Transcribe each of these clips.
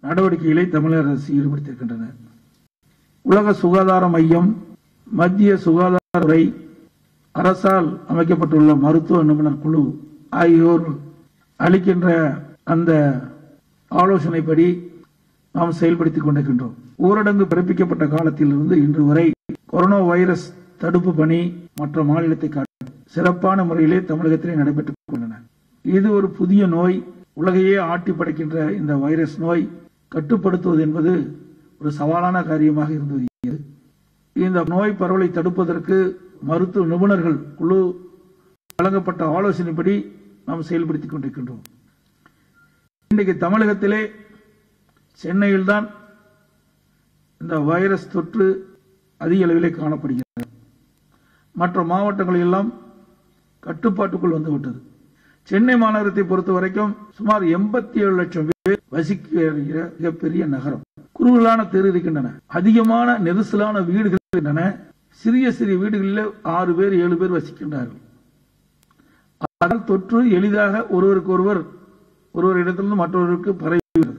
நடவடிக்கைகளை தமிழக அரசு ஈடுபடுத்தியிருக்கின்றன உலக சுகாதார மையம் மத்திய சுகாதாரத்துறை அரசால் அமைக்கப்பட்டுள்ள மருத்துவ நிபுணர் குழு ஆகியோர் அளிக்கின்ற அந்த ஆலோசனைப்படி நாம் செயல்படுத்திக் கொண்டிருக்கின்றோம் ஊரடங்கு பிறப்பிக்கப்பட்ட காலத்திலிருந்து இன்று வரை கொரோனா வைரஸ் தடுப்பு பணி மற்ற மாநிலத்தை காட்டும் சிறப்பான முறையிலே தமிழகத்திலே நடைபெற்றுக் கொண்டன இது ஒரு புதிய நோய் உலகையே ஆட்டி படைக்கின்ற இந்த வைரஸ் நோய் கட்டுப்படுத்துவது என்பது ஒரு சவாலான காரியமாக இருந்து வருகிறது இந்த நோய் பரவலை தடுப்பதற்கு மருத்துவ நிபுணர்கள் குழு வழங்கப்பட்ட ஆலோசனைப்படி நாம் செயல்படுத்திக் கொண்டிருக்கின்றோம் இன்றைக்கு தமிழகத்திலே சென்னையில்தான் இந்த வைரஸ் தொற்று அதிக அளவிலே காணப்படுகிறது மற்ற மாவட்டங்கள் எல்லாம் கட்டுப்பாட்டுக்குள் வந்துவிட்டது சென்னை மாநகரத்தை பொறுத்த வரைக்கும் சுமார் எண்பத்தி ஏழு லட்சம் பேர் வசிக்கிற மிகப்பெரிய நகரம் குறுகலான தெரு இருக்கின்றன அதிகமான நெரிசலான வீடுகள் இருக்கின்றன சிறிய சிறிய வீடுகளில் ஆறு பேர் ஏழு பேர் வசிக்கின்றார்கள் அதனால் தொற்று எளிதாக ஒருவருக்கு ஒருவர் ஒருவர் இடத்திலிருந்து மற்றொருவருக்கு பரவுகிறது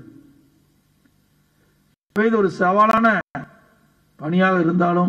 இது ஒரு சவாலான பணியாக இருந்தாலும்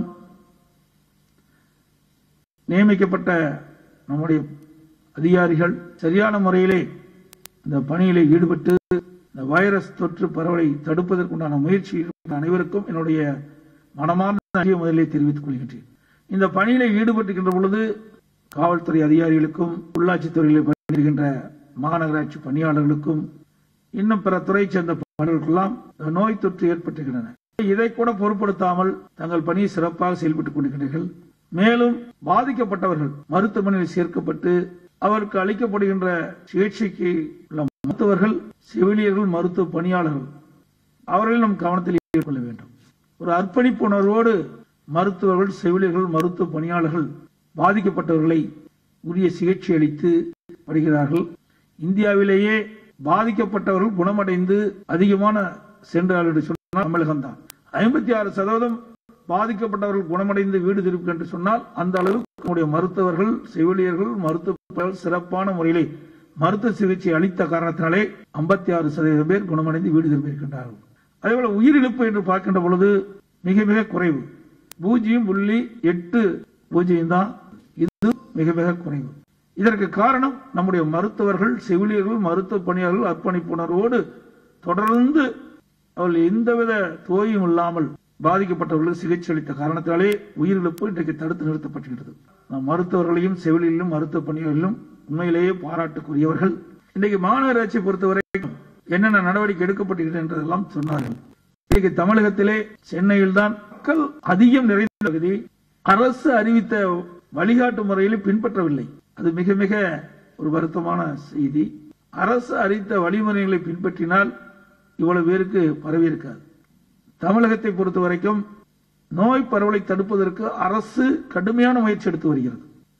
நியமிக்கப்பட்ட நம்முடைய அதிகாரிகள் சரியான முறையிலே இந்த பணியிலே ஈடுபட்டு இந்த வைரஸ் தொற்று பரவலை தடுப்பதற்குண்டான முயற்சியில் அனைவருக்கும் என்னுடைய மனமார்ந்த நன்றியை முதலிலே தெரிவித்துக் கொள்கின்றேன் இந்த பணியிலே ஈடுபட்டிருக்கின்ற பொழுது காவல்துறை அதிகாரிகளுக்கும் உள்ளாட்சித்துறையில் பணிபுரிகின்ற மாநகராட்சி பணியாளர்களுக்கும் இன்னும் பிற துறை சேர்ந்த பணிகளுக்கெல்லாம் இந்த நோய் தொற்று ஏற்பட்டிருக்கின்றன இதை கூட பொருட்படுத்தாமல் தங்கள் பணியை சிறப்பாக செயல்பட்டுக் கொண்டிருக்கிறார்கள் மேலும் பாதிக்கப்பட்டவர்கள் மருத்துவமனையில் சேர்க்கப்பட்டு அவருக்கு அளிக்கப்படுகின்ற சிகிச்சைக்கு உள்ள மருத்துவர்கள் செவிலியர்கள் மருத்துவ பணியாளர்கள் அவர்களை நம் கவனத்தில் கொள்ள வேண்டும் ஒரு அர்ப்பணிப்பு உணர்வோடு மருத்துவர்கள் செவிலியர்கள் மருத்துவ பணியாளர்கள் பாதிக்கப்பட்டவர்களை உரிய சிகிச்சை அளித்து வருகிறார்கள் இந்தியாவிலேயே பாதிக்கப்பட்டவர்கள் குணமடைந்து அதிகமான சென்றார்கள் என்று சொன்னால் தமிழகம்தான் ஐம்பத்தி ஆறு சதவீதம் பாதிக்கப்பட்டவர்கள் குணமடைந்து வீடு திருப்பி என்று சொன்னால் அந்த அளவுக்கு நம்முடைய மருத்துவர்கள் செவிலியர்கள் மருத்துவ சிறப்பான முறையிலே மருத்துவ சிகிச்சை அளித்த காரணத்தினாலே ஐம்பத்தி ஆறு சதவீதம் பேர் குணமடைந்து வீடு திரும்பியிருக்கின்றார்கள் அதேபோல உயிரிழப்பு என்று பார்க்கின்ற பொழுது மிக மிக குறைவு பூஜ்ஜியம் புள்ளி எட்டு பூஜ்ஜியம் தான் இது மிக மிக குறைவு இதற்கு காரணம் நம்முடைய மருத்துவர்கள் செவிலியர்கள் மருத்துவ பணியாளர்கள் அர்ப்பணிப்புணர்வோடு தொடர்ந்து அவர்கள் எந்தவித தோயும் இல்லாமல் பாதிக்கப்பட்டவர்களுக்கு சிகிச்சை அளித்த காரணத்தினாலே உயிரிழப்பு இன்றைக்கு தடுத்து நிறுத்தப்பட்டுகிறது நம் மருத்துவர்களையும் செவிலியர்களும் மருத்துவ பணியாளர்களும் உண்மையிலேயே பாராட்டுக்குரியவர்கள் இன்றைக்கு மாநகராட்சியை பொறுத்தவரைக்கும் என்னென்ன நடவடிக்கை எடுக்கப்பட்டிருக்கிறது என்றதெல்லாம் சொன்னார்கள் இன்றைக்கு தமிழகத்திலே சென்னையில் தான் மக்கள் அதிகம் நிறைந்த பகுதி அரசு அறிவித்த வழிகாட்டு முறையில் பின்பற்றவில்லை அது மிக மிக ஒரு வருத்தமான செய்தி அரசு அறிவித்த வழிமுறைகளை பின்பற்றினால் இவ்வளவு பேருக்கு பரவி இருக்காது தமிழகத்தை பொறுத்த வரைக்கும் நோய் பரவலை தடுப்பதற்கு அரசு கடுமையான முயற்சி எடுத்து வருகிறது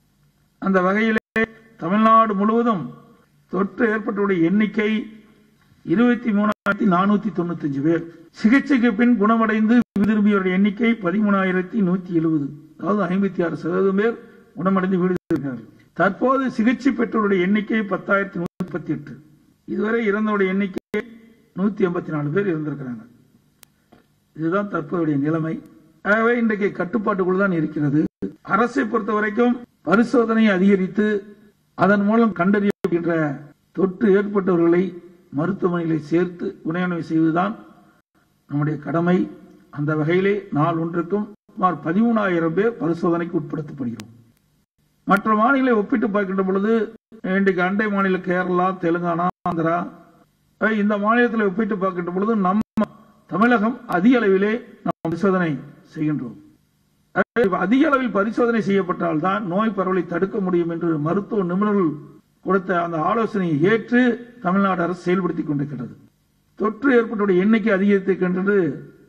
அந்த வகையிலே தமிழ்நாடு முழுவதும் தொற்று ஏற்பட்டுள்ள எண்ணிக்கை இருபத்தி மூணாயிரத்தி நானூத்தி தொண்ணூத்தி அஞ்சு பேர் சிகிச்சைக்கு பின் குணமடைந்து வீடு திரும்பியவருடைய எண்ணிக்கை பதிமூணாயிரத்தி நூத்தி எழுபது அதாவது ஐம்பத்தி ஆறு சதவீதம் பேர் குணமடைந்து வீடு திரும்பினார்கள் தற்போது சிகிச்சை பெற்றோருடைய எண்ணிக்கை பத்தாயிரத்தி நூத்தி முப்பத்தி எட்டு இதுவரை இறந்தவருடைய எண்ணிக்கை நூத்தி எண்பத்தி நாலு பேர் இருந்திருக்கிறாங்க இதுதான் தற்போதைய நிலைமை ஆகவே இன்றைக்கு கட்டுப்பாட்டுக்குள் தான் இருக்கிறது அரசை பொறுத்த வரைக்கும் பரிசோதனையை அதிகரித்து அதன் மூலம் கண்டறியப்படுகின்ற தொற்று ஏற்பட்டவர்களை மருத்துவமனைகளை சேர்த்து குணநோய் செய்வதுதான் நம்முடைய கடமை அந்த வகையிலே நாள் ஒன்றுக்கும் சுமார் பதிமூணாயிரம் பேர் பரிசோதனைக்கு உட்படுத்தப்படுகிறோம் மற்ற மாநிலங்களை ஒப்பிட்டு பார்க்கின்ற பொழுது இன்றைக்கு அண்டை மாநில கேரளா தெலுங்கானா ஆந்திரா இந்த மாநிலத்தில் ஒப்பிட்டு பார்க்கின்ற பொழுது நம்ம தமிழகம் அதிக அளவிலே நாம் பரிசோதனை செய்கின்றோம் அதிக அளவில் பரிசோதனை செய்யப்பட்டால் தான் நோய் பரவலை தடுக்க முடியும் என்று மருத்துவ நிபுணர்கள் கொடுத்த அந்த ஆலோசனையை ஏற்று தமிழ்நாடு அரசு செயல்படுத்திக் கொண்டிருக்கிறது தொற்று ஏற்பட்டுள்ள எண்ணிக்கை அதிகரித்திருக்கின்றது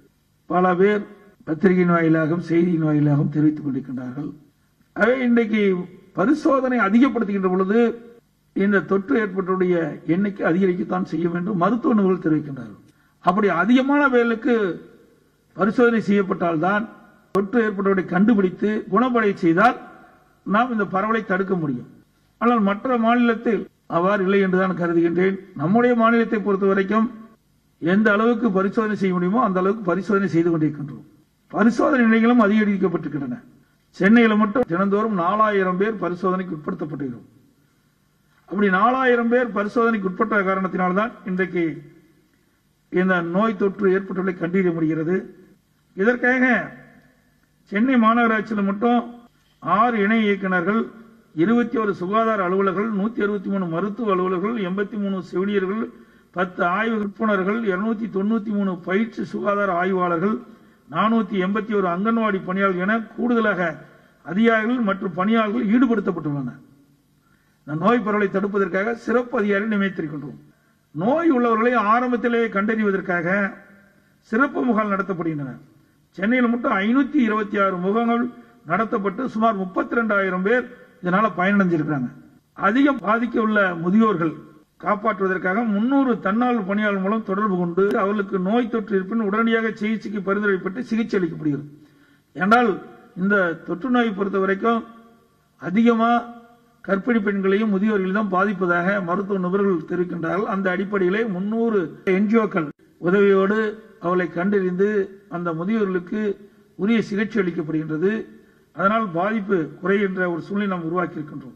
பல பேர் பத்திரிகையின் வாயிலாகவும் செய்தியின் வாயிலாகவும் தெரிவித்துக் கொண்டிருக்கின்றார்கள் ஆகவே இன்றைக்கு பரிசோதனை அதிகப்படுத்துகின்ற பொழுது இந்த தொற்று ஏற்பட்டுடைய எண்ணிக்கை அதிகரிக்கத்தான் செய்ய வேண்டும் மருத்துவ நிபுணர்கள் தெரிவிக்கின்றார்கள் அப்படி அதிகமான பேர்களுக்கு பரிசோதனை செய்யப்பட்டால்தான் தொற்று ஏற்பட்டவரை கண்டுபிடித்து குணப்படை செய்தால் நாம் இந்த பரவலை தடுக்க முடியும் ஆனால் மற்ற மாநிலத்தில் அவ்வாறு இல்லை என்றுதான் கருதுகின்றேன் நம்முடைய மாநிலத்தை பொறுத்த வரைக்கும் எந்த அளவுக்கு பரிசோதனை செய்ய முடியுமோ அந்த அளவுக்கு பரிசோதனை செய்து கொண்டிருக்கின்றோம் பரிசோதனை நிலைகளும் அதிகரிக்கப்பட்டிருக்கின்றன சென்னையில் மட்டும் தினந்தோறும் நாலாயிரம் பேர் பரிசோதனைக்கு உட்படுத்தப்பட்டிருக்கிறோம் அப்படி நாலாயிரம் பேர் பரிசோதனைக்கு உட்பட்ட காரணத்தினால்தான் இன்றைக்கு இந்த நோய் தொற்று ஏற்பட்டுள்ளதை கண்டறிய முடிகிறது இதற்காக சென்னை மாநகராட்சியில் மட்டும் ஆறு இணை இயக்குநர்கள் இருபத்தி ஒரு சுகாதார அலுவலர்கள் நூத்தி அறுபத்தி மூணு மருத்துவ அலுவலர்கள் எண்பத்தி மூணு செவிலியர்கள் பத்து ஆய்வு விற்பனர்கள் இருநூத்தி தொண்ணூத்தி மூணு பயிற்சி சுகாதார ஆய்வாளர்கள் நானூத்தி எண்பத்தி ஒரு அங்கன்வாடி பணியாளர்கள் என கூடுதலாக அதிகாரிகள் மற்றும் பணியாளர்கள் ஈடுபடுத்தப்பட்டுள்ளனர் இந்த நோய் பரவலை தடுப்பதற்காக சிறப்பு அதிகாரி நியமித்திருக்கின்றோம் நோய் உள்ளவர்களை ஆரம்பத்திலே கண்டறிவதற்காக சிறப்பு முகாம் நடத்தப்படுகின்றன சென்னையில் மட்டும் ஐநூத்தி இருபத்தி ஆறு முகாம்கள் நடத்தப்பட்டு சுமார் முப்பத்தி ரெண்டாயிரம் பேர் இதனால பயனடைஞ்சிருக்கிறாங்க அதிகம் பாதிக்க உள்ள முதியோர்கள் காப்பாற்றுவதற்காக முன்னூறு தன்னார்வ பணியாளர் மூலம் தொடர்பு கொண்டு அவர்களுக்கு நோய் தொற்று இருப்பின் உடனடியாக சிகிச்சைக்கு பரிந்துரைப்பட்டு சிகிச்சை அளிக்கப்படுகிறது என்றால் இந்த தொற்று நோய் பொறுத்த வரைக்கும் அதிகமா கர்ப்பிணி பெண்களையும் முதியோர்களையும் தான் பாதிப்பதாக மருத்துவ நிபுணர்கள் தெரிவிக்கின்றார்கள் அந்த அடிப்படையிலே முன்னூறு என்ஜிஓக்கள் உதவியோடு அவளை கண்டறிந்து அந்த முதியோர்களுக்கு உரிய சிகிச்சை அளிக்கப்படுகின்றது அதனால் பாதிப்பு குறைகின்ற ஒரு சூழ்நிலை நாம் உருவாக்கி இருக்கின்றோம்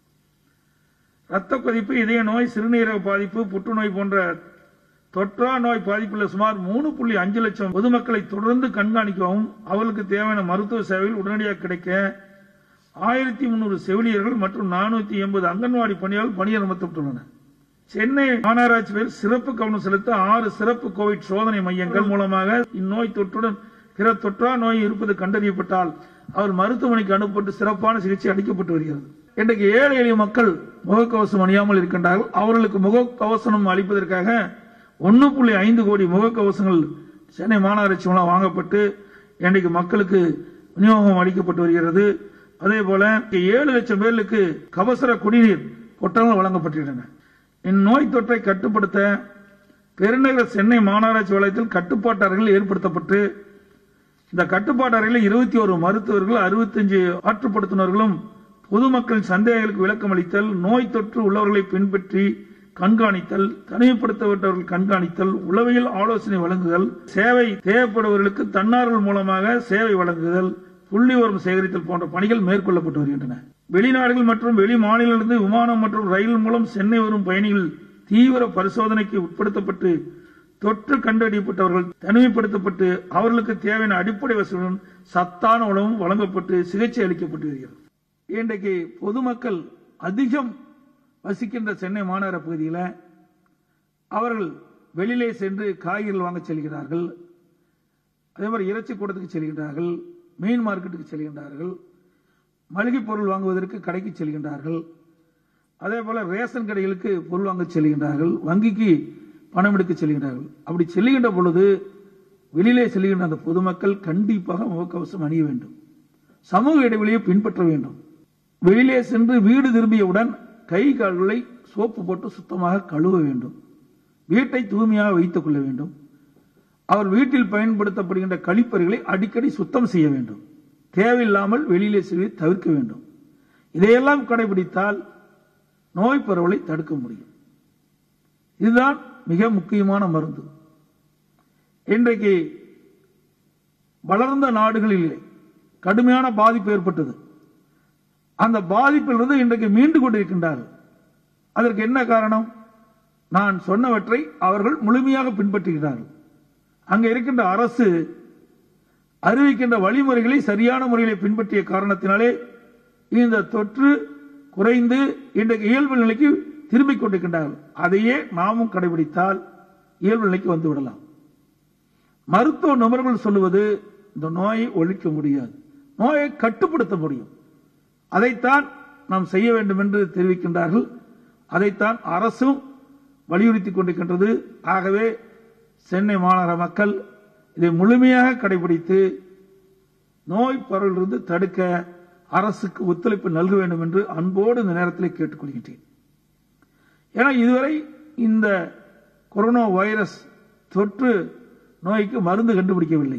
ரத்த கொதிப்பு இதய நோய் சிறுநீரக பாதிப்பு புற்றுநோய் போன்ற தொற்றா நோய் பாதிப்புள்ள சுமார் மூணு புள்ளி அஞ்சு லட்சம் பொதுமக்களை தொடர்ந்து கண்காணிக்கவும் அவர்களுக்கு தேவையான மருத்துவ சேவைகள் உடனடியாக கிடைக்க ஆயிரத்தி முன்னூறு செவிலியர்கள் மற்றும் நானூத்தி எண்பது அங்கன்வாடி பணியாளர் பணியமர்த்தப்பட்டுள்ளனர் சென்னை மாநகராட்சி பேர் சிறப்பு கவனம் செலுத்த ஆறு சிறப்பு கோவிட் சோதனை மையங்கள் மூலமாக இந்நோய் தொற்றுடன் பிற தொற்றா நோய் இருப்பது கண்டறியப்பட்டால் அவர் மருத்துவமனைக்கு அனுப்பப்பட்டு சிறப்பான சிகிச்சை அளிக்கப்பட்டு வருகிறது இன்றைக்கு ஏழை எளிய மக்கள் முகக்கவசம் அணியாமல் இருக்கின்றார்கள் அவர்களுக்கு முகக்கவசம் அளிப்பதற்காக ஒன்னு புள்ளி ஐந்து கோடி முகக்கவசங்கள் சென்னை மாநகராட்சி மூலம் வாங்கப்பட்டு இன்றைக்கு மக்களுக்கு விநியோகம் அளிக்கப்பட்டு வருகிறது அதே போல ஏழு லட்சம் பேருக்கு கபசர குடிநீர் பொட்டலங்கள் வழங்கப்பட்டுள்ளன இந்நோய் தொற்றை கட்டுப்படுத்த பெருநகர சென்னை மாநகராட்சி வலயத்தில் கட்டுப்பாட்டு அறைகள் ஏற்படுத்தப்பட்டு இந்த கட்டுப்பாட்டு அறையில் இருபத்தி ஒரு மருத்துவர்கள் அறுபத்தஞ்சு ஆற்றுப்படுத்துனர்களும் பொதுமக்களின் சந்தேகங்களுக்கு விளக்கம் அளித்தல் நோய் தொற்று உள்ளவர்களை பின்பற்றி கண்காணித்தல் தனிமைப்படுத்தப்பட்டவர்கள் கண்காணித்தல் உளவியல் ஆலோசனை வழங்குதல் சேவை தேவைப்படுபவர்களுக்கு தன்னார்வல் மூலமாக சேவை வழங்குதல் புள்ளி உரம் சேகரித்தல் போன்ற பணிகள் மேற்கொள்ளப்பட்டு வருகின்றன வெளிநாடுகள் மற்றும் வெளி மாநிலங்களிலிருந்து விமானம் மற்றும் ரயில் மூலம் சென்னை வரும் பயணிகள் தீவிர பரிசோதனைக்கு உட்படுத்தப்பட்டு தொற்று கண்டறியப்பட்டவர்கள் தனிமைப்படுத்தப்பட்டு அவர்களுக்கு தேவையான அடிப்படை வசதிகளுடன் சத்தான உணவும் வழங்கப்பட்டு சிகிச்சை அளிக்கப்பட்டு வருகிறது இன்றைக்கு பொதுமக்கள் அதிகம் வசிக்கின்ற சென்னை மாநகர பகுதியில் அவர்கள் வெளியிலே சென்று காய்கறிகள் வாங்க செல்கிறார்கள் அதே மாதிரி இறைச்சி கூடத்துக்கு செல்கின்றார்கள் மீன் மார்க்கெட்டுக்கு செல்கின்றார்கள் மளிகை பொருள் வாங்குவதற்கு கடைக்கு செல்கின்றார்கள் அதே போல ரேஷன் கடைகளுக்கு பொருள் வாங்க செல்கின்றார்கள் வங்கிக்கு பணம் எடுக்க செல்கின்றார்கள் அப்படி செல்லுகின்ற பொழுது வெளியிலே செல்கின்ற அந்த பொதுமக்கள் கண்டிப்பாக முகக்கவசம் அணிய வேண்டும் சமூக இடைவெளியை பின்பற்ற வேண்டும் வெளியிலே சென்று வீடு திரும்பியவுடன் கை கால்களை சோப்பு போட்டு சுத்தமாக கழுவ வேண்டும் வீட்டை தூய்மையாக வைத்துக் கொள்ள வேண்டும் அவர் வீட்டில் பயன்படுத்தப்படுகின்ற கழிப்பறைகளை அடிக்கடி சுத்தம் செய்ய வேண்டும் தேவையில்லாமல் வெளியிலே செல்வதை தவிர்க்க வேண்டும் இதையெல்லாம் கடைபிடித்தால் நோய் பரவலை தடுக்க முடியும் இதுதான் மிக முக்கியமான மருந்து இன்றைக்கு வளர்ந்த நாடுகளிலே கடுமையான பாதிப்பு ஏற்பட்டது அந்த பாதிப்பிலிருந்து இன்றைக்கு மீண்டு கொண்டிருக்கின்றார்கள் அதற்கு என்ன காரணம் நான் சொன்னவற்றை அவர்கள் முழுமையாக பின்பற்றுகிறார்கள் அங்க இருக்கின்ற அரசு அறிவிக்கின்ற வழிமுறைகளை சரியான முறையிலே பின்பற்றிய காரணத்தினாலே இந்த தொற்று குறைந்து இன்றைக்கு இயல்பு நிலைக்கு திரும்பிக் கொண்டிருக்கின்றார்கள் அதையே நாமும் கடைபிடித்தால் இயல்பு நிலைக்கு வந்து விடலாம் மருத்துவ நிபுணர்கள் சொல்லுவது இந்த நோயை ஒழிக்க முடியாது நோயை கட்டுப்படுத்த முடியும் அதைத்தான் நாம் செய்ய வேண்டும் என்று தெரிவிக்கின்றார்கள் அதைத்தான் அரசும் வலியுறுத்திக் கொண்டிருக்கின்றது ஆகவே சென்னை மாநகர மக்கள் இதை முழுமையாக கடைபிடித்து நோய் பரவலிருந்து தடுக்க அரசுக்கு ஒத்துழைப்பு நல்க வேண்டும் என்று அன்போடு இந்த நேரத்தில் கேட்டுக்கொள்கின்றேன் ஏன்னா இதுவரை இந்த கொரோனா வைரஸ் தொற்று நோய்க்கு மருந்து கண்டுபிடிக்கவில்லை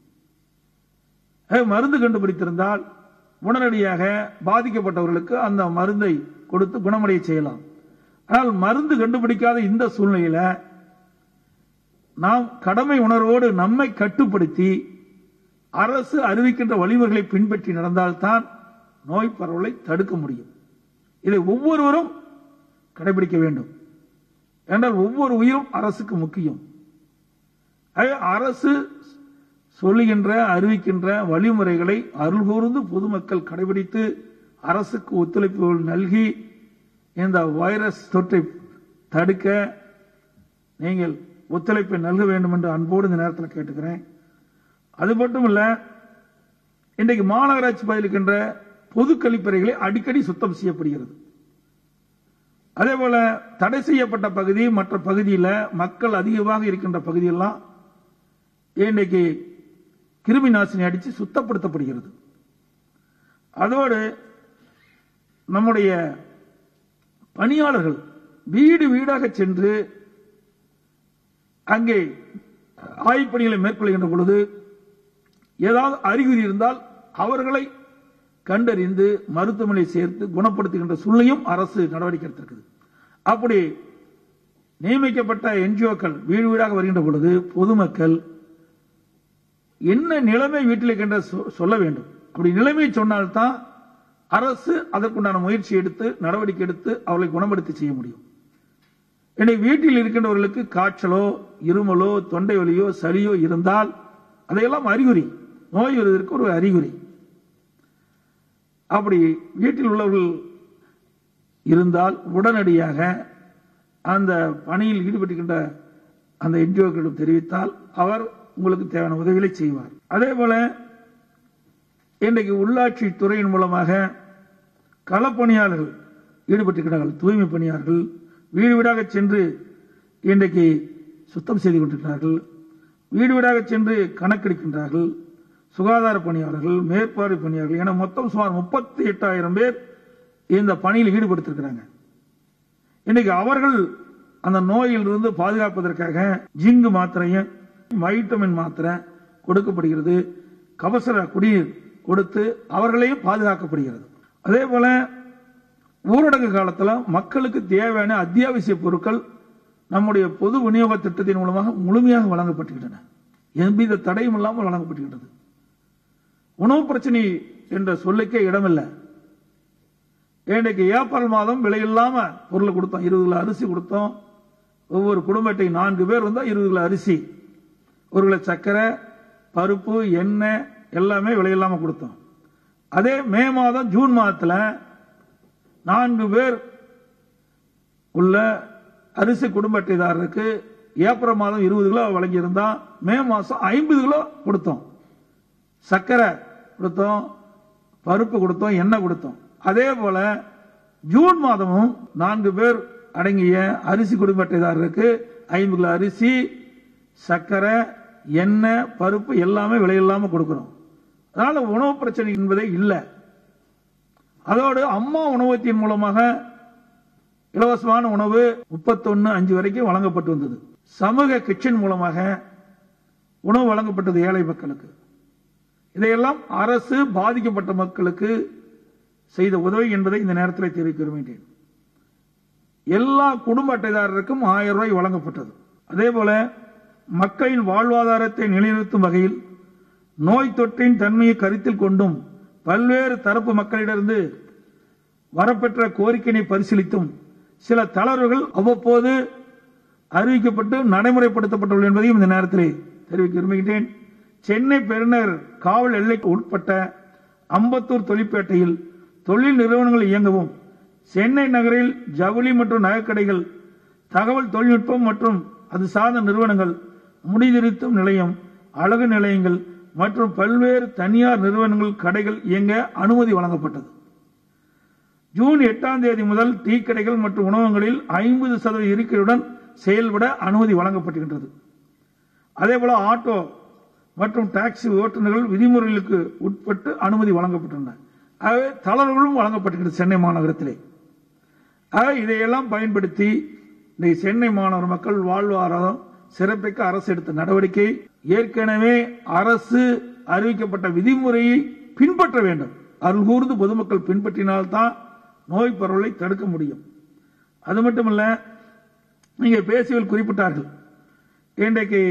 ஆக, மருந்து கண்டுபிடித்திருந்தால் உடனடியாக பாதிக்கப்பட்டவர்களுக்கு அந்த மருந்தை கொடுத்து குணமடைய செய்யலாம் ஆனால் மருந்து கண்டுபிடிக்காத இந்த சூழ்நிலையில நாம் கடமை உணர்வோடு நம்மை கட்டுப்படுத்தி அரசு அறிவிக்கின்ற வழிமுறைகளை பின்பற்றி நடந்தால்தான் நோய் பரவலை தடுக்க முடியும் இதை ஒவ்வொருவரும் கடைபிடிக்க வேண்டும் என்றால் ஒவ்வொரு உயிரும் அரசுக்கு முக்கியம் ஆகவே அரசு சொல்லுகின்ற அறிவிக்கின்ற வழிமுறைகளை அருள் கூர்ந்து பொதுமக்கள் கடைபிடித்து அரசுக்கு ஒத்துழைப்புகள் நல்கி இந்த வைரஸ் தொற்றை தடுக்க நீங்கள் ஒத்துழைப்பை நல்க வேண்டும் என்று அன்போடு இந்த நேரத்தில் கேட்டுக்கிறேன் அது மட்டும் இல்ல இன்றைக்கு மாநகராட்சி பதிலிருக்கின்ற பொது கழிப்பறைகளை அடிக்கடி சுத்தம் செய்யப்படுகிறது அதே போல தடை செய்யப்பட்ட பகுதி மற்ற பகுதியில் மக்கள் அதிகமாக இருக்கின்ற பகுதியெல்லாம் இன்றைக்கு கிருமி நாசினி அடித்து சுத்தப்படுத்தப்படுகிறது அதோடு நம்முடைய பணியாளர்கள் வீடு வீடாக சென்று அங்கே ஆய்வுப்பணிகளை மேற்கொள்கின்ற பொழுது ஏதாவது அறிகுறி இருந்தால் அவர்களை கண்டறிந்து மருத்துவமனை சேர்த்து குணப்படுத்துகின்ற சூழ்நிலையும் அரசு நடவடிக்கை எடுத்திருக்குது அப்படி நியமிக்கப்பட்ட என்ஜிஓக்கள் வீடு வீடாக வருகின்ற பொழுது பொதுமக்கள் என்ன நிலைமை வீட்டில் இருக்கின்ற சொ- சொல்ல வேண்டும் அப்படி நிலைமை சொன்னால்தான் அரசு அதற்குண்டான முயற்சி எடுத்து நடவடிக்கை எடுத்து அவர்களை குணப்படுத்தி செய்ய முடியும் எனவே வீட்டில் இருக்கின்றவர்களுக்கு காய்ச்சலோ இருமலோ தொண்டை வலியோ சளியோ இருந்தால் அதையெல்லாம் அறிகுறி நோய் வருவதற்கு ஒரு அறிகுறி அப்படி வீட்டில் உள்ளவர்கள் இருந்தால் உடனடியாக அந்த பணியில் ஈடுபட்டுகின்ற அந்த என்ஜிஓக்களிடம் தெரிவித்தால் அவர் உங்களுக்கு தேவையான உதவிகளை செய்வார் அதே போல இன்றைக்கு உள்ளாட்சி துறையின் மூலமாக களப்பணியாளர்கள் ஈடுபட்டிருக்கிறார்கள் தூய்மை பணியாளர்கள் வீடு வீடாக சென்று இன்றைக்கு சுத்தம் செய்து கொண்டிருக்கிறார்கள் வீடு வீடாக சென்று கணக்கெடுக்கின்றார்கள் சுகாதார பணியாளர்கள் மேற்பார்வை பணியாளர்கள் என மொத்தம் சுமார் முப்பத்தி எட்டாயிரம் பேர் இந்த பணியில் ஈடுபடுத்திருக்கிறாங்க இன்னைக்கு அவர்கள் அந்த நோயிலிருந்து பாதுகாப்பதற்காக ஜிங்கு மாத்திரையும் வைட்டமின் மாத்திரை கொடுக்கப்படுகிறது கபசர குடிநீர் கொடுத்து அவர்களையும் பாதுகாக்கப்படுகிறது அதே போல ஊரடங்கு காலத்தில் மக்களுக்கு தேவையான அத்தியாவசிய பொருட்கள் நம்முடைய பொது விநியோக திட்டத்தின் மூலமாக முழுமையாக வழங்கப்பட்டுகின்றன எவ்வித தடையும் இல்லாமல் வழங்கப்பட்டுகின்றது உணவு பிரச்சனை என்ற சொல்லுக்கே இடமில்லை இன்றைக்கு ஏப்ரல் மாதம் விலையில்லாம பொருளை கொடுத்தோம் இருபது கிலோ அரிசி கொடுத்தோம் ஒவ்வொரு குடும்பத்தை நான்கு பேர் இருந்தால் இருபது கிலோ அரிசி ஒரு கிலோ சர்க்கரை பருப்பு எண்ணெய் எல்லாமே விலையில்லாம கொடுத்தோம் அதே மே மாதம் ஜூன் மாதத்தில் நான்கு பேர் உள்ள அரிசி குடும்ப அட்டைதாரருக்கு ஏப்ரல் மாதம் இருபது கிலோ வழங்கியிருந்தா மே மாதம் ஐம்பது கிலோ கொடுத்தோம் சர்க்கரை கொடுத்தோம் பருப்பு கொடுத்தோம் எண்ணெய் கொடுத்தோம் அதே போல ஜூன் மாதமும் நான்கு பேர் அடங்கிய அரிசி குடும்ப அட்டைதாரருக்கு ஐம்பது கிலோ அரிசி சர்க்கரை எண்ணெய் பருப்பு எல்லாமே விலையில்லாம கொடுக்கிறோம் அதனால உணவு பிரச்சனை என்பதே இல்லை அதோடு அம்மா உணவகத்தின் மூலமாக இலவசமான உணவு முப்பத்தொன்னு அஞ்சு வரைக்கும் வழங்கப்பட்டு வந்தது சமூக கிச்சன் மூலமாக உணவு வழங்கப்பட்டது ஏழை மக்களுக்கு இதையெல்லாம் அரசு பாதிக்கப்பட்ட மக்களுக்கு செய்த உதவி என்பதை இந்த நேரத்தில் தெரிவிக்க விரும்புகிறேன் எல்லா குடும்ப அட்டைதாரருக்கும் ஆயிரம் ரூபாய் வழங்கப்பட்டது அதே போல மக்களின் வாழ்வாதாரத்தை நிலைநிறுத்தும் வகையில் நோய் தொற்றின் தன்மையை கருத்தில் கொண்டும் பல்வேறு தரப்பு மக்களிடமிருந்து வரப்பெற்ற கோரிக்கையினை பரிசீலித்தும் சில தளர்வுகள் அவ்வப்போது அறிவிக்கப்பட்டு நடைமுறைப்படுத்தப்பட்டுள்ளது என்பதையும் இந்த நேரத்தில் தெரிவிக்க விரும்புகின்றேன் சென்னை பெருநகர் காவல் எல்லைக்கு உட்பட்ட அம்பத்தூர் தொழிற்பேட்டையில் தொழில் நிறுவனங்கள் இயங்கவும் சென்னை நகரில் ஜவுளி மற்றும் நகைக்கடைகள் தகவல் தொழில்நுட்பம் மற்றும் அது சார்ந்த நிறுவனங்கள் முடிதிருத்தும் நிலையம் அழகு நிலையங்கள் மற்றும் பல்வேறு தனியார் நிறுவனங்கள் கடைகள் இயங்க அனுமதி வழங்கப்பட்டது ஜூன் எட்டாம் தேதி முதல் டீ கடைகள் மற்றும் உணவகங்களில் ஐம்பது சதவீத இருக்கையுடன் செயல்பட அனுமதி வழங்கப்பட்டுகின்றது அதேபோல ஆட்டோ மற்றும் டாக்ஸி ஓட்டுநர்கள் விதிமுறைகளுக்கு உட்பட்டு அனுமதி வழங்கப்பட்டுள்ளன ஆகவே தளர்வுகளும் வழங்கப்பட்டிருக்கிறது சென்னை மாநகரத்திலே ஆக இதையெல்லாம் பயன்படுத்தி இந்த சென்னை மாநகர மக்கள் வாழ்வாதாரம் சிறப்பிக்க அரசு எடுத்த நடவடிக்கை ஏற்கனவே அரசு அறிவிக்கப்பட்ட விதிமுறையை பின்பற்ற வேண்டும் அருள் கூர்ந்து பொதுமக்கள் பின்பற்றினால்தான் நோய் பரவலை தடுக்க முடியும் அது மட்டுமல்ல நீங்க பேசியவர்கள் குறிப்பிட்டார்கள் இன்றைக்கு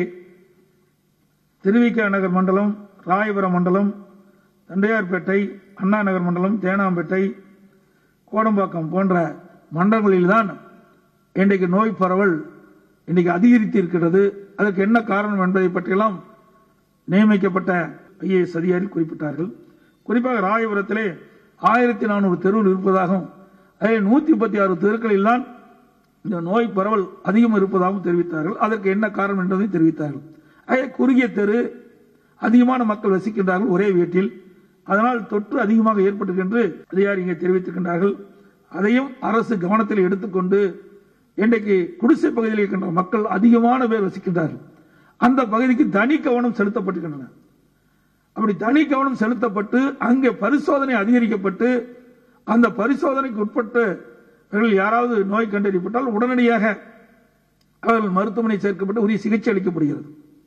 திருவிக நகர் மண்டலம் ராயபுரம் மண்டலம் தண்டையார்பேட்டை அண்ணா நகர் மண்டலம் தேனாம்பேட்டை கோடம்பாக்கம் போன்ற மண்டலங்களில்தான் இன்றைக்கு நோய் பரவல் இன்றைக்கு அதிகரித்து இருக்கிறது அதற்கு என்ன காரணம் என்பதை பற்றியெல்லாம் நியமிக்கப்பட்ட ஐஏஎஸ் அதிகாரி குறிப்பிட்டார்கள் குறிப்பாக ராயபுரத்திலே ஆயிரத்தி நானூறு தெருவில் இருப்பதாகவும் அதில் நூத்தி முப்பத்தி ஆறு தெருக்களில் தான் இந்த நோய் பரவல் அதிகம் இருப்பதாகவும் தெரிவித்தார்கள் அதற்கு என்ன காரணம் என்பதையும் தெரிவித்தார்கள் அதே குறுகிய தெரு அதிகமான மக்கள் வசிக்கின்றார்கள் ஒரே வீட்டில் அதனால் தொற்று அதிகமாக ஏற்பட்டது என்று அதிகாரி இங்கே தெரிவித்திருக்கின்றார்கள் அதையும் அரசு கவனத்தில் எடுத்துக்கொண்டு இன்றைக்கு குடிசை பகுதியில் இருக்கின்ற மக்கள் அதிகமான பேர் வசிக்கின்றார்கள் அந்த பகுதிக்கு தனி கவனம் செலுத்தப்பட்டிருக்கின்றன அப்படி தனி கவனம் செலுத்தப்பட்டு அங்கே பரிசோதனை அதிகரிக்கப்பட்டு அந்த பரிசோதனைக்கு உட்பட்டு யாராவது நோய் கண்டறியப்பட்டால் உடனடியாக அவர்கள் மருத்துவமனை சேர்க்கப்பட்டு உரிய சிகிச்சை அளிக்கப்படுகிறது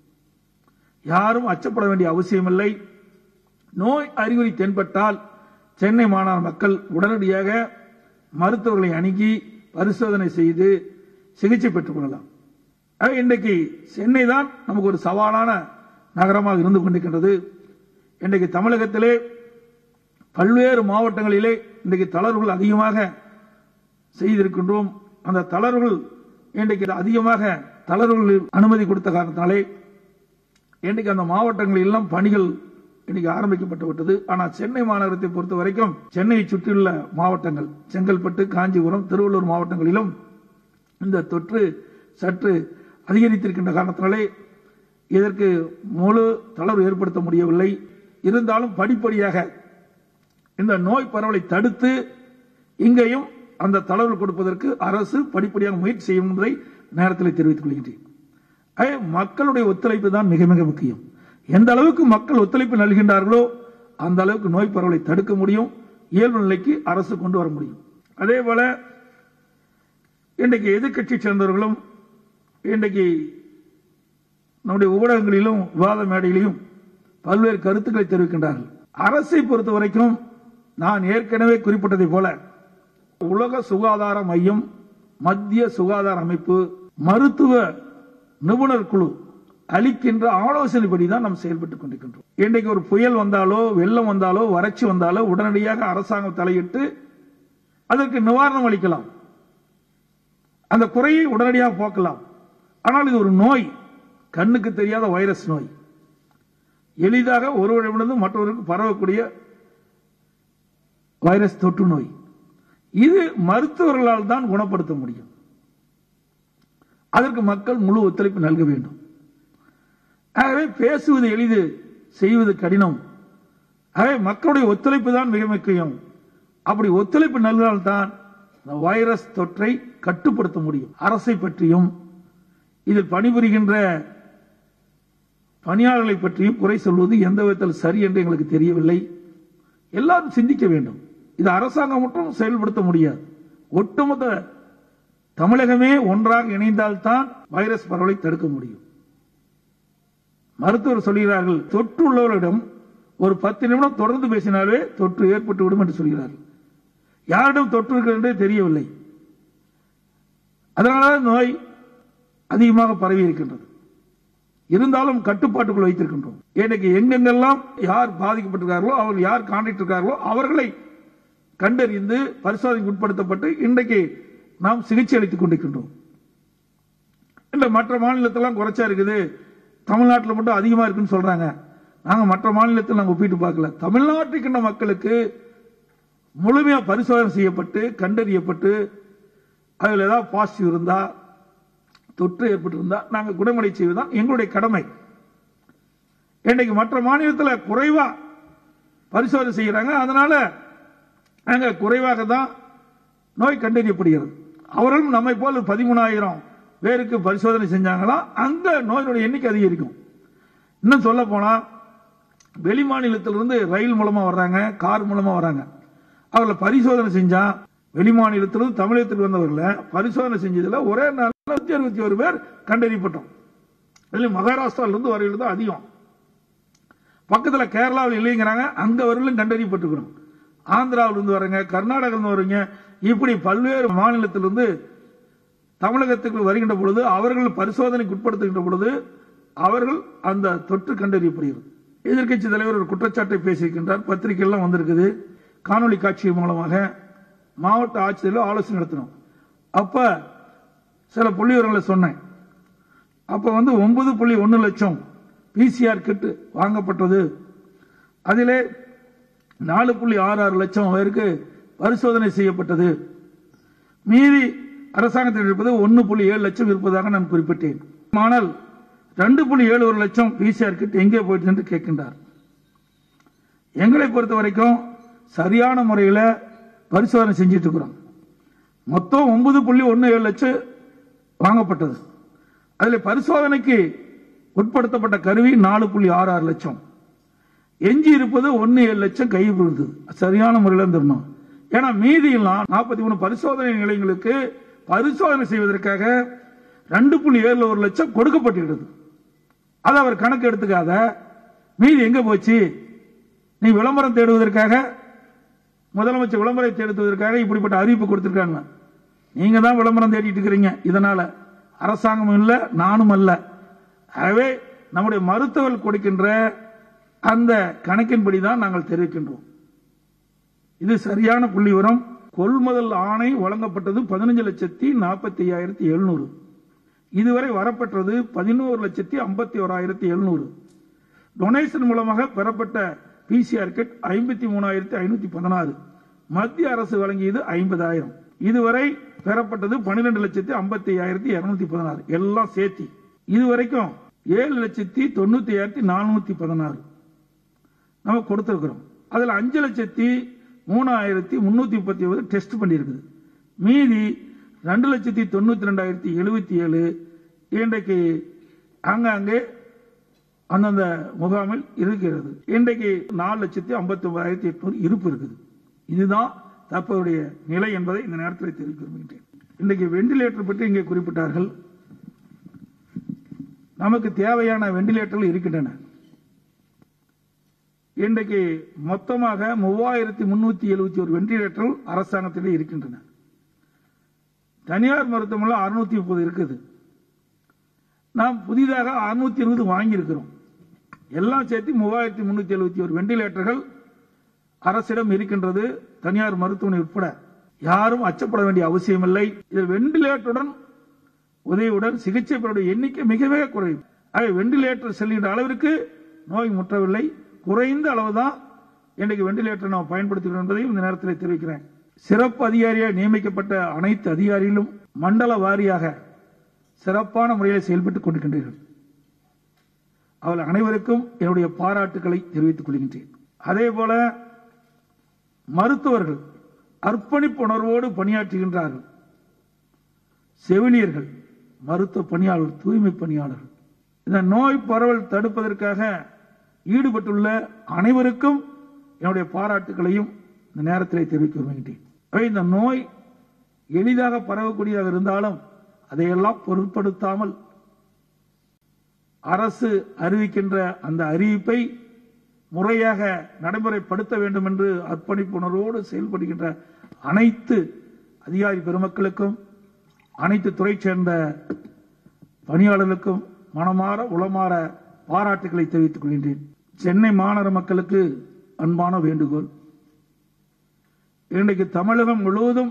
யாரும் அச்சப்பட வேண்டிய அவசியமில்லை நோய் அறிகுறி தென்பட்டால் சென்னை மாநகர மக்கள் உடனடியாக மருத்துவர்களை அணுகி பரிசோதனை செய்து சிகிச்சை பெற்றுக் கொள்ளலாம் ஆக இன்றைக்கு சென்னை தான் நமக்கு ஒரு சவாலான நகரமாக இருந்து கொண்டிருக்கின்றது இன்றைக்கு தமிழகத்திலே பல்வேறு மாவட்டங்களிலே இன்றைக்கு தளர்வுகள் அதிகமாக செய்திருக்கின்றோம் அந்த தளர்வுகள் இன்றைக்கு அதிகமாக தளர்வுகளில் அனுமதி கொடுத்த காரணத்தாலே இன்றைக்கு அந்த மாவட்டங்களில் எல்லாம் பணிகள் இன்னைக்கு ஆரம்பிக்கப்பட்டு விட்டது ஆனால் சென்னை மாநகரத்தை பொறுத்த வரைக்கும் சென்னையை சுற்றியுள்ள மாவட்டங்கள் செங்கல்பட்டு காஞ்சிபுரம் திருவள்ளூர் மாவட்டங்களிலும் இந்த தொற்று சற்று அதிகரித்திருக்கின்ற காரணத்தினாலே இதற்கு முழு தளர்வு ஏற்படுத்த முடியவில்லை இருந்தாலும் படிப்படியாக இந்த நோய் பரவலை தடுத்து இங்கேயும் அந்த தளர்வு கொடுப்பதற்கு அரசு படிப்படியாக முயற்சி செய்யும் என்பதை நேரத்தில் தெரிவித்துக் கொள்கின்றேன் ஆகவே மக்களுடைய ஒத்துழைப்பு தான் மிக மிக முக்கியம் எந்த அளவுக்கு மக்கள் ஒத்துழைப்பு நல்கின்றார்களோ அந்த அளவுக்கு நோய் பரவலை தடுக்க முடியும் இயல்பு நிலைக்கு அரசு கொண்டு வர முடியும் அதே போல இன்றைக்கு எதிர்க்கட்சி சேர்ந்தவர்களும் இன்றைக்கு நம்முடைய ஊடகங்களிலும் விவாத மேடையிலும் பல்வேறு கருத்துக்களை தெரிவிக்கின்றார்கள் அரசை பொறுத்த வரைக்கும் நான் ஏற்கனவே குறிப்பிட்டதை போல உலக சுகாதார மையம் மத்திய சுகாதார அமைப்பு மருத்துவ நிபுணர் குழு அளிக்கின்ற ஆலோசனைப்படி தான் நாம் செயல்பட்டுக் கொண்டிருக்கின்றோம் இன்றைக்கு ஒரு புயல் வந்தாலோ வெள்ளம் வந்தாலோ வறட்சி வந்தாலோ உடனடியாக அரசாங்கம் தலையிட்டு அதற்கு நிவாரணம் அளிக்கலாம் அந்த குறையை உடனடியாக போக்கலாம் ஆனால் இது ஒரு நோய் கண்ணுக்கு தெரியாத வைரஸ் நோய் எளிதாக ஒருவரிடமிருந்து மற்றவருக்கு பரவக்கூடிய வைரஸ் தொற்று நோய் இது மருத்துவர்களால் தான் குணப்படுத்த முடியும் அதற்கு மக்கள் முழு ஒத்துழைப்பு நல்க வேண்டும் ஆகவே பேசுவது எளிது செய்வது கடினம் ஆகவே மக்களுடைய ஒத்துழைப்பு தான் மிக முக்கியம் அப்படி ஒத்துழைப்பு நல்கினால்தான் இந்த வைரஸ் தொற்றை கட்டுப்படுத்த முடியும் அரசை பற்றியும் இதில் பணிபுரிகின்ற பணியாளர்களை பற்றியும் குறை சொல்வது எந்த விதத்தில் சரி என்று எங்களுக்கு தெரியவில்லை எல்லாரும் சிந்திக்க வேண்டும் இது அரசாங்கம் மட்டும் செயல்படுத்த முடியாது ஒட்டுமொத்த தமிழகமே ஒன்றாக இணைந்தால்தான் வைரஸ் பரவலை தடுக்க முடியும் மருத்துவர் சொல்கிறார்கள் தொற்று உள்ளவர்களிடம் ஒரு பத்து நிமிடம் தொடர்ந்து பேசினாலே தொற்று ஏற்பட்டு விடும் என்று சொல்கிறார்கள் யாரிடம் தொற்று இருக்கிறது என்றே தெரியவில்லை அதனால நோய் அதிகமாக பரவி இருக்கின்றது இருந்தாலும் கட்டுப்பாட்டுக்குள் வைத்திருக்கின்றோம் இன்னைக்கு எங்கெங்கெல்லாம் யார் பாதிக்கப்பட்டிருக்கார்களோ அவர்கள் யார் காண்டிட்டு இருக்கார்களோ அவர்களை கண்டறிந்து பரிசோதனைக்கு உட்படுத்தப்பட்டு இன்றைக்கு நாம் சிகிச்சை அளித்துக் கொண்டிருக்கின்றோம் இந்த மற்ற மாநிலத்தெல்லாம் குறைச்சா இருக்குது தமிழ்நாட்டில் மட்டும் அதிகமா இருக்குன்னு சொல்றாங்க நாங்க மற்ற மாநிலத்தில் நாங்க ஒப்பிட்டு பார்க்கல தமிழ்நாட்டில் இருக்கின்ற மக்களுக்கு முழுமையா பரிசோதனை செய்யப்பட்டு கண்டறியப்பட்டு அதில் ஏதாவது பாசிட்டிவ் இருந்தா தொற்று ஏற்பட்டிருந்தா நாங்க குணமடை செய்வதுதான் எங்களுடைய கடமை இன்னைக்கு மற்ற மாநிலத்தில் குறைவா பரிசோதனை செய்யறாங்க அதனால நாங்க குறைவாக தான் நோய் கண்டறியப்படுகிறது அவர்களும் நம்மை போல பதிமூணாயிரம் பேருக்கு பரிசோதனை செஞ்சாங்களா அங்க நோயினுடைய எண்ணிக்கை அதிகரிக்கும் இன்னும் சொல்ல போனா வெளி மாநிலத்திலிருந்து ரயில் மூலமா வர்றாங்க கார் மூலமா வர்றாங்க அவர்களை பரிசோதனை செஞ்சா வெளி மாநிலத்திலிருந்து தமிழகத்துக்கு வந்தவர்களை பரிசோதனை செஞ்சதுல ஒரே நாள் நூத்தி அறுபத்தி ஒரு பேர் கண்டறியப்பட்டோம் இதுல மகாராஷ்டிரால இருந்து வரையில தான் அதிகம் பக்கத்துல கேரளாவில் இல்லைங்கிறாங்க அங்க வரையிலும் கண்டறியப்பட்டிருக்கிறோம் ஆந்திராவிலிருந்து வரங்க கர்நாடகாவிலிருந்து வரீங்க இப்படி பல்வேறு மாநிலத்திலிருந்து தமிழகத்துக்கு வருகின்ற பொழுது அவர்கள் பரிசோதனைக்கு உட்படுத்துகின்ற பொழுது அவர்கள் அந்த தொற்று கண்டறியப்படுகிறது எதிர்க்கட்சி தலைவர் ஒரு குற்றச்சாட்டை பேசியிருக்கின்றார் பத்திரிகையெல்லாம் வந்திருக்குது காணொலி காட்சி மூலமாக மாவட்ட ஆட்சியர்கள் ஆலோசனை நடத்தினோம் அப்ப சில புள்ளி விவரங்களை சொன்னேன் அப்ப வந்து ஒன்பது புள்ளி ஒன்னு லட்சம் பிசிஆர் கிட் வாங்கப்பட்டது அதிலே நாலு புள்ளி ஆறு ஆறு லட்சம் பேருக்கு பரிசோதனை செய்யப்பட்டது மீதி அரசாங்கத்தில் இருப்பது ஒன்னு புள்ளி ஏழு லட்சம் இருப்பதாக நான் குறிப்பிட்டேன் ஆனால் ரெண்டு புள்ளி ஏழு ஒரு லட்சம் பிசிஆர் கிட் எங்கே போயிட்டு என்று கேட்கின்றார் எங்களை பொறுத்த வரைக்கும் சரியான முறையில் பரிசோதனை செஞ்சிட்டு இருக்கிறோம் மொத்தம் ஒன்பது புள்ளி ஒன்னு ஏழு லட்சம் வாங்கப்பட்டது அதில் பரிசோதனைக்கு உட்படுத்தப்பட்ட கருவி நாலு புள்ளி ஆறு ஆறு லட்சம் எஞ்சி இருப்பது ஒன்னு ஏழு லட்சம் கை விழுது சரியான முறையில் தரணும் ஏன்னா மீதியெல்லாம் நாற்பத்தி மூணு பரிசோதனை நிலையங்களுக்கு பரிசோதனை செய்வதற்காக ரெண்டு புள்ளி ஏழு ஒரு லட்சம் கொடுக்கப்பட்டிருக்கிறது அதை அவர் கணக்கு எடுத்துக்காத மீதி எங்க போச்சு நீ விளம்பரம் தேடுவதற்காக முதலமைச்சர் விளம்பரம் தேடுவதற்காக இப்படிப்பட்ட அறிவிப்பு கொடுத்திருக்காங்க நீங்க தான் விளம்பரம் தேடிட்டு இருக்கிறீங்க இதனால அரசாங்கம் இல்ல நானும் அல்ல ஆகவே நம்முடைய மருத்துவர் கொடுக்கின்ற அந்த கணக்கின்படி தான் நாங்கள் தெரிவிக்கின்றோம் இது சரியான புள்ளி விவரம் கொள்முதல் ஆணை வழங்கப்பட்டது பதினஞ்சு லட்சத்தி நாற்பத்தி ஐயாயிரத்தி எழுநூறு இதுவரை வரப்பட்டது பதினோரு லட்சத்தி ஐம்பத்தி ஓராயிரத்தி எழுநூறு டொனேஷன் மூலமாக பெறப்பட்ட பிசிஆர் கிட் ஐம்பத்தி மூணாயிரத்தி ஐநூத்தி பதினாறு மத்திய அரசு வழங்கியது ஐம்பதாயிரம் இதுவரை பெறப்பட்டது பன்னிரெண்டு லட்சத்தி ஐம்பத்தி ஐயாயிரத்தி இருநூத்தி பதினாறு எல்லாம் சேர்த்தி இதுவரைக்கும் ஏழு லட்சத்தி தொண்ணூத்தி ஐயாயிரத்தி நானூத்தி பதினாறு நம்ம கொடுத்திருக்கிறோம் அதுல அஞ்சு லட்சத்தி மூணாயிரத்தி முன்னூத்தி முப்பத்தி ஒன்பது டெஸ்ட் பண்ணியிருக்குது மீதி ரெண்டு லட்சத்தி தொண்ணூத்தி ரெண்டாயிரத்தி எழுபத்தி ஏழு இன்றைக்கு அங்கங்கே அந்தந்த முகாமில் இருக்கிறது இன்றைக்கு நாலு லட்சத்தி ஐம்பத்தி ஒன்பதாயிரத்தி எட்நூறு இருப்பு இருக்குது இதுதான் தற்போதைய நிலை என்பதை இந்த நேரத்தில் தெரிவிக்க விரும்புகின்றேன் இன்றைக்கு வெண்டிலேட்டர் பற்றி இங்கே குறிப்பிட்டார்கள் நமக்கு தேவையான வெண்டிலேட்டர்கள் இருக்கின்றன இன்றைக்கு மொத்தமாக மூவாயிரத்தி முன்னூத்தி எழுபத்தி ஒரு வெண்டிலேட்டர்கள் அரசாங்கத்திலே இருக்கின்றன தனியார் மருத்துவமனை அறுநூத்தி முப்பது இருக்குது நாம் புதிதாக அறுநூத்தி இருபது வாங்கியிருக்கிறோம் எல்லாம் சேர்த்து மூவாயிரத்தி முன்னூத்தி எழுபத்தி ஒரு வெண்டிலேட்டர்கள் அரசிடம் இருக்கின்றது தனியார் மருத்துவமனை உட்பட யாரும் அச்சப்பட வேண்டிய அவசியமில்லை இதில் வெண்டிலேட்டருடன் உதவியுடன் சிகிச்சை பெறக்கூடிய எண்ணிக்கை மிகவே குறையும் ஆக வெண்டிலேட்டர் செல்கின்ற அளவிற்கு நோய் முற்றவில்லை குறைந்த அளவுதான் இன்றைக்கு வெண்டிலேட்டர் நாம் பயன்படுத்துகிறோம் என்பதையும் இந்த நேரத்தில் தெரிவிக்கிறேன் சிறப்பு அதிகாரியாக நியமிக்கப்பட்ட அனைத்து அதிகாரிகளும் மண்டல வாரியாக சிறப்பான முறையில் செயல்பட்டுக் கொண்டிருக்கின்றீர்கள் அவர்கள் அனைவருக்கும் என்னுடைய பாராட்டுகளை தெரிவித்துக் கொள்கின்றேன் அதே போல மருத்துவர்கள் அர்ப்பணிப்பு உணர்வோடு பணியாற்றுகின்றார்கள் செவிலியர்கள் மருத்துவ பணியாளர்கள் தூய்மை பணியாளர்கள் இந்த நோய் பரவல் தடுப்பதற்காக ஈடுபட்டுள்ள அனைவருக்கும் என்னுடைய பாராட்டுகளையும் இந்த நேரத்தில் தெரிவிக்க விரும்புகின்றேன் ஆகவே இந்த நோய் எளிதாக பரவக்கூடியதாக இருந்தாலும் அதையெல்லாம் பொருட்படுத்தாமல் அரசு அறிவிக்கின்ற அந்த அறிவிப்பை முறையாக நடைமுறைப்படுத்த வேண்டும் என்று அர்ப்பணிப்புணர்வோடு செயல்படுகின்ற அனைத்து அதிகாரி பெருமக்களுக்கும் அனைத்து துறை சேர்ந்த பணியாளர்களுக்கும் மனமாற உளமாற பாராட்டுகளை தெரிவித்துக் கொள்கின்றேன் சென்னை மாநகர மக்களுக்கு அன்பான வேண்டுகோள் இன்றைக்கு தமிழகம் முழுவதும்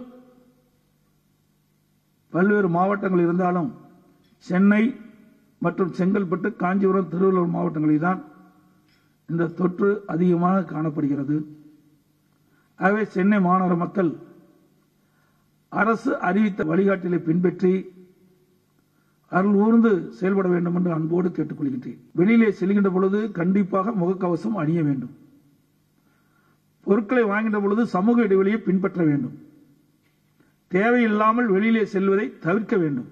பல்வேறு மாவட்டங்கள் இருந்தாலும் சென்னை மற்றும் செங்கல்பட்டு காஞ்சிபுரம் திருவள்ளூர் மாவட்டங்களில் தான் இந்த தொற்று அதிகமாக காணப்படுகிறது ஆகவே சென்னை மாநகர மக்கள் அரசு அறிவித்த வழிகாட்டிலை பின்பற்றி அருள் ஊர்ந்து செயல்பட வேண்டும் என்று அன்போடு கேட்டுக்கொள்கின்றேன் வெளியிலே செல்கின்ற பொழுது கண்டிப்பாக முகக்கவசம் அணிய வேண்டும் பொருட்களை வாங்கின்ற பொழுது சமூக இடைவெளியை பின்பற்ற வேண்டும் தேவையில்லாமல் வெளியிலே செல்வதை தவிர்க்க வேண்டும்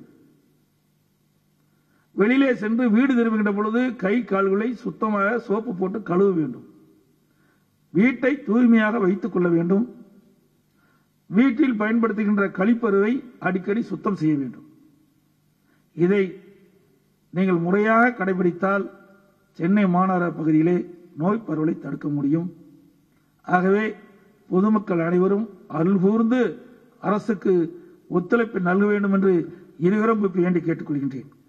வெளியிலே சென்று வீடு திரும்புகின்ற பொழுது கை கால்களை சுத்தமாக சோப்பு போட்டு கழுவ வேண்டும் வீட்டை தூய்மையாக வைத்துக் கொள்ள வேண்டும் வீட்டில் பயன்படுத்துகின்ற கழிப்பருவை அடிக்கடி சுத்தம் செய்ய வேண்டும் இதை நீங்கள் முறையாக கடைபிடித்தால் சென்னை மாநகர பகுதியிலே நோய் பரவலை தடுக்க முடியும் ஆகவே பொதுமக்கள் அனைவரும் அருள் கூர்ந்து அரசுக்கு ஒத்துழைப்பு நல்க வேண்டும் என்று இருவரும் வேண்டி கேட்டுக்கொள்கின்றேன்